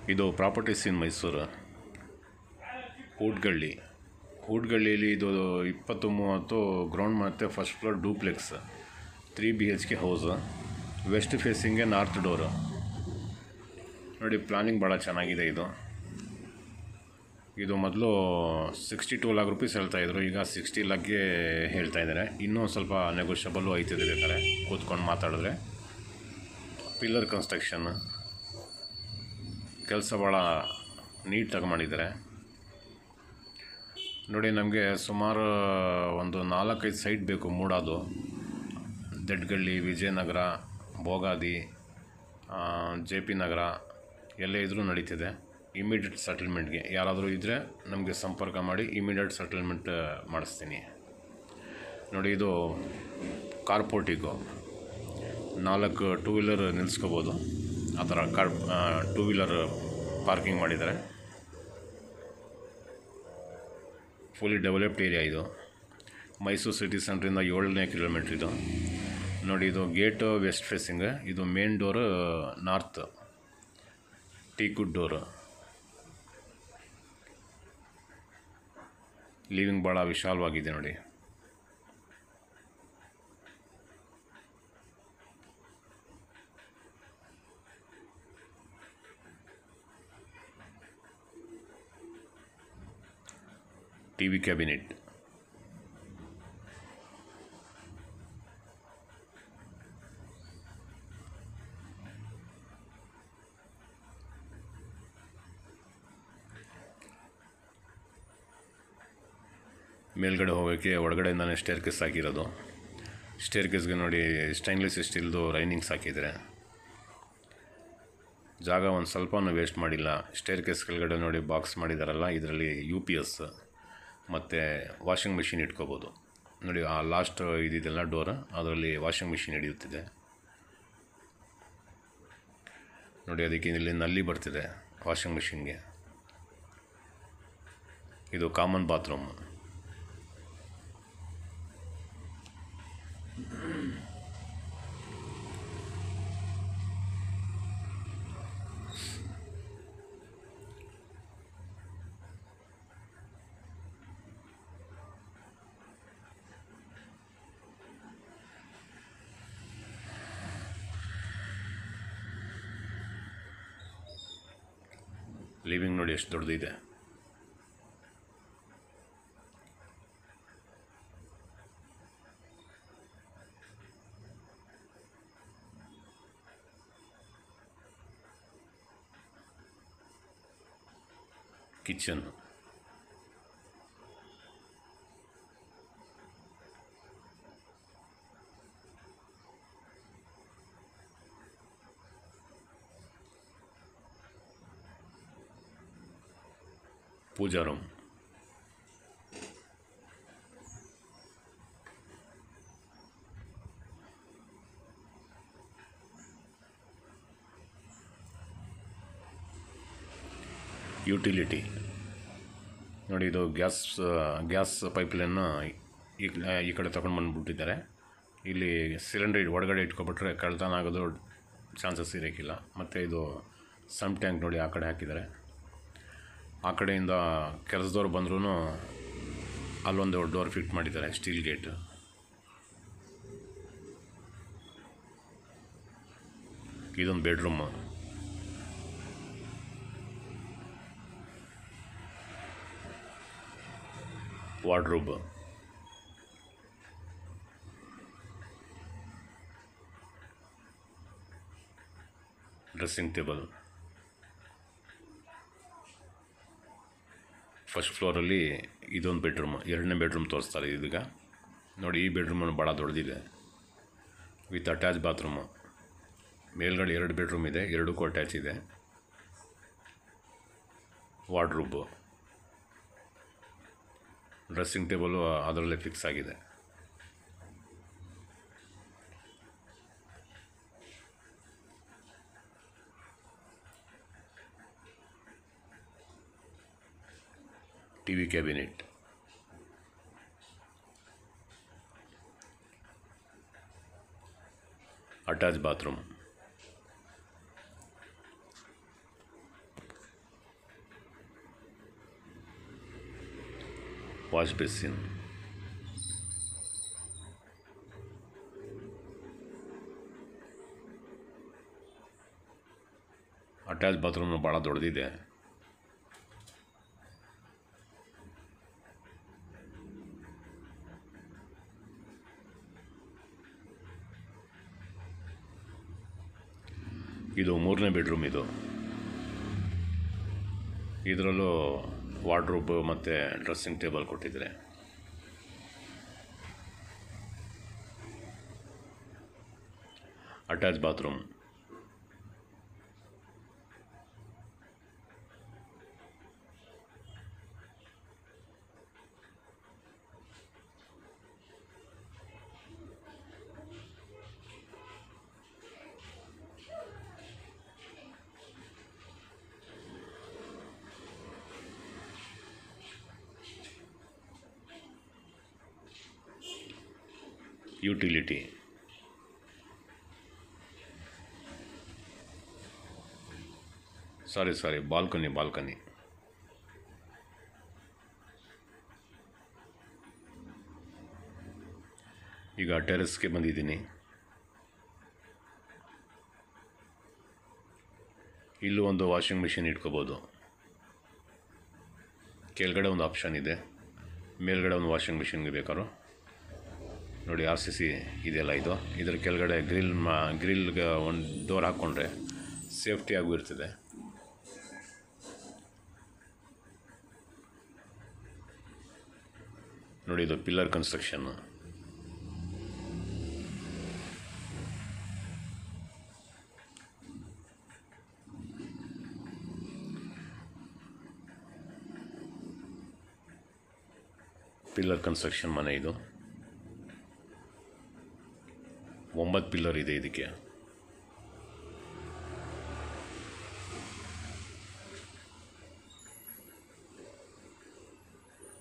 ಇದು ಪ್ರಾಪರ್ಟೀಸ್ ಇನ್ ಮೈಸೂರು ಊಟ್ಗಳ್ಳಿ ಊಟ್ಗಳ್ಳಿಲಿ ಇದು ಇಪ್ಪತ್ತು ಮೂವತ್ತು ಗ್ರೌಂಡ್ ಮತ್ತು first floor duplex three B H K house west ಫೇಸಿಂಗೆ ನಾರ್ತ್ ಡೋರು ನೋಡಿ ಪ್ಲಾನಿಂಗ್ ಭಾಳ ಚೆನ್ನಾಗಿದೆ ಇದು ಇದು ಮೊದಲು ಸಿಕ್ಸ್ಟಿ ಟೂ ಲ್ಯಾಕ್ ರುಪೀಸ್ ಹೇಳ್ತಾಯಿದ್ರು ಈಗ ಸಿಕ್ಸ್ಟಿ ಲ್ಯಾಕ್ಗೆ ಹೇಳ್ತಾ ಇದ್ದಾರೆ ಇನ್ನೂ ಸ್ವಲ್ಪ ನೆಗೋಷಿಯಬಲ್ಲು ಐತಿದೆ ಬೇಕಾರೆ ಕೂತ್ಕೊಂಡು ಮಾತಾಡಿದ್ರೆ ಪಿಲ್ಲರ್ ಕನ್ಸ್ಟ್ರಕ್ಷನ್ ಕೆಲಸ ಭಾಳ ನೀಟಾಗಿ ಮಾಡಿದ್ದಾರೆ ನೋಡಿ ನಮಗೆ ಸುಮಾರು ಒಂದು ನಾಲ್ಕೈದು ಸೈಟ್ ಬೇಕು ಮೂಡೋದು ದಡ್ಗಳ್ಳಿ ವಿಜಯನಗರ ಭೋಗಾದಿ ಜೆ ಪಿ ನಗರ ಎಲ್ಲೇ ಇದ್ರೂ ನಡೀತಿದೆ ಇಮಿಡಿಯೇಟ್ ಸೆಟಲ್ಮೆಂಟ್ಗೆ ಯಾರಾದರೂ ಇದ್ದರೆ ನಮಗೆ ಸಂಪರ್ಕ ಮಾಡಿ ಇಮಿಡಿಯೇಟ್ ಸೆಟಲ್ಮೆಂಟ್ ಮಾಡಿಸ್ತೀನಿ ನೋಡಿ ಇದು ಕಾರ್ಪೋರ್ಟಿಗು ನಾಲ್ಕು ಟೂ ವೀಲರ್ ನಿಲ್ಲಿಸ್ಕೋಬೋದು ಆ ಥರ ಕಾರ್ ಟೂ ವೀಲರ್ ಪಾರ್ಕಿಂಗ್ ಮಾಡಿದ್ದಾರೆ ಫುಲ್ಲಿ ಡೆವಲಪ್ಡ್ ಏರಿಯಾ ಇದು ಮೈಸೂರು ಸಿಟಿ ಸೆಂಟ್ರಿಂದ ಏಳನೇ ಕಿಲೋಮೀಟ್ರ್ ಇದು ನೋಡಿ ಇದು ಗೇಟ್ ವೆಸ್ಟ್ ಫೇಸಿಂಗ್ ಇದು main door north teakwood door living ಭಾಳ ವಿಶಾಲವಾಗಿದೆ ನೋಡಿ ಟಿ ವಿ ಕ್ಯಾಬಿನೆಟ್ ಮೇಲ್ಗಡೆ ಹೋಗೋಕ್ಕೆ ಒಳಗಡೆಯಿಂದನೇ ಸ್ಟೇರ್ ಕೇಸ್ ಹಾಕಿರೋದು ಸ್ಟೇರ್ ಕೇಸ್ಗೆ ನೋಡಿ ಸ್ಟೈನ್ಲೆಸ್ ಸ್ಟೀಲ್ದು ರೈನಿಂಗ್ಸ್ ಹಾಕಿದ್ದಾರೆ ಜಾಗ ಒಂದು ಸ್ವಲ್ಪನೂ ವೇಸ್ಟ್ ಮಾಡಿಲ್ಲ ಸ್ಟೇರ್ ಕೇಸ್ ಕೆಳಗಡೆ ನೋಡಿ ಬಾಕ್ಸ್ ಮಾಡಿದಾರಲ್ಲ ಇದರಲ್ಲಿ ಯು ಪಿ ಎಸ್ ಮತ್ತು ವಾಷಿಂಗ್ ಮಿಷಿನ್ ಇಟ್ಕೋಬೋದು ನೋಡಿ ಆ ಲಾಸ್ಟ್ ಇದಿದೆಲ್ಲ ಡೋರ್ ಅದರಲ್ಲಿ ವಾಷಿಂಗ್ ಮಿಷಿನ್ ಹಿಡಿಯುತ್ತಿದೆ ನೋಡಿ ಅದಕ್ಕೆ ಇಲ್ಲಿ ನಲ್ಲಿ ಬರ್ತಿದೆ ವಾಷಿಂಗ್ ಮಿಷಿನ್ಗೆ ಇದು ಕಾಮನ್ ಬಾತ್ರೂಮ್ ಲಿವಿಂಗ್ ನೋಡಿ ಎಷ್ಟು ದೊಡ್ಡದಿದೆ ಕಿಚನ್ ಪೂಜಾ ರೂಮ್ ಯುಟಿಲಿಟಿ ನೋಡಿ ಇದು ಗ್ಯಾಸ್ ಗ್ಯಾಸ್ ಪೈಪ್ಲೈನ್ನ ಈ ಈ ಕಡೆ ತಗೊಂಡು ಬಂದುಬಿಟ್ಟಿದ್ದಾರೆ ಇಲ್ಲಿ ಸಿಲಿಂಡರ್ ಒಳಗಡೆ ಇಟ್ಕೊಬಿಟ್ರೆ ಕಳ್ತನ ಆಗೋದು ಚಾನ್ಸಸ್ ಇರೋಕ್ಕಿಲ್ಲ ಮತ್ತು ಇದು ಸಮ್ ಟ್ಯಾಂಕ್ ನೋಡಿ ಆ ಕಡೆ ಹಾಕಿದ್ದಾರೆ ಆ ಕಡೆಯಿಂದ ಕೆಲಸದವ್ರು ಬಂದ್ರೂ ಅಲ್ಲೊಂದು ಡೋರ್ ಫಿಟ್ ಮಾಡಿದ್ದಾರೆ ಸ್ಟೀಲ್ ಗೇಟ್ ಇದೊಂದು bedroom wardrobe dressing table first ಫ್ಲೋರಲ್ಲಿ ಇದೊಂದು ಬೆಡ್ರೂಮ್ ಎರಡನೇ ಬೆಡ್ರೂಮ್ ತೋರಿಸ್ತಾರೆ ಇದೀಗ ನೋಡಿ ಈ ಬೆಡ್ರೂಮನ್ನು ಭಾಳ ದೊಡ್ಡದಿದೆ ವಿತ್ ಅಟ್ಯಾಚ್ ಬಾತ್ರೂಮು ಮೇಲ್ಗಡೆ ಎರಡು ಬೆಡ್ರೂಮ್ ಇದೆ ಎರಡಕ್ಕೂ ಅಟ್ಯಾಚ್ ಇದೆ ವಾರ್ಡ್ರೂಬು ಡ್ರೆಸ್ಸಿಂಗ್ ಟೇಬಲು ಅದರಲ್ಲೇ ಫಿಕ್ಸ್ ಆಗಿದೆ T V cabinet attach bathroom wash basin attach bathroom ಭಾಳ ದೊಡ್ಡದಿದೆ ಇದು ಮೂರನೇ ಬೆಡ್ರೂಮ್ ಇದು ಇದರಲ್ಲೂ ವಾರ್ಡ್ರೋಬ್ ಮತ್ತು ಡ್ರೆಸ್ಸಿಂಗ್ ಟೇಬಲ್ ಕೊಟ್ಟಿದ್ದಾರೆ attach bathroom utility sorry sorry balcony balcony ಈಗ ಟೆರೆಸ್ಗೆ ಬಂದಿದ್ದೀನಿ ಇಲ್ಲೂ ಒಂದು ವಾಷಿಂಗ್ ಮಿಷಿನ್ ಇಟ್ಕೋಬೋದು ಕೆಳಗಡೆ ಒಂದು ಆಪ್ಷನ್ ಇದೆ ಮೇಲ್ಗಡೆ ಒಂದು ವಾಷಿಂಗ್ ಮಿಷಿನ್ಗೆ ಬೇಕಾದ್ರು ನೋಡಿ ಆರ್ ಸಿ ಸಿ ಇದೆಯಲ್ಲ ಇದು ಇದರ ಕೆಳಗಡೆ ಗ್ರಿಲ್ ಮಾ ಗ್ರಿಲ್ಗೆ ಒಂದು ಡೋರ್ ಹಾಕ್ಕೊಂಡ್ರೆ ಸೇಫ್ಟಿಯಾಗೂ ಇರ್ತದೆ ನೋಡಿ ಇದು ಪಿಲ್ಲರ್ ಕನ್ಸ್ಟ್ರಕ್ಷನ್ನು ಪಿಲ್ಲರ್ ಕನ್ಸ್ಟ್ರಕ್ಷನ್ ಮನೆ ಇದು ಒಂಬತ್ತು ಪಿಲ್ಲರ್ ಇದೆ ಇದಕ್ಕೆ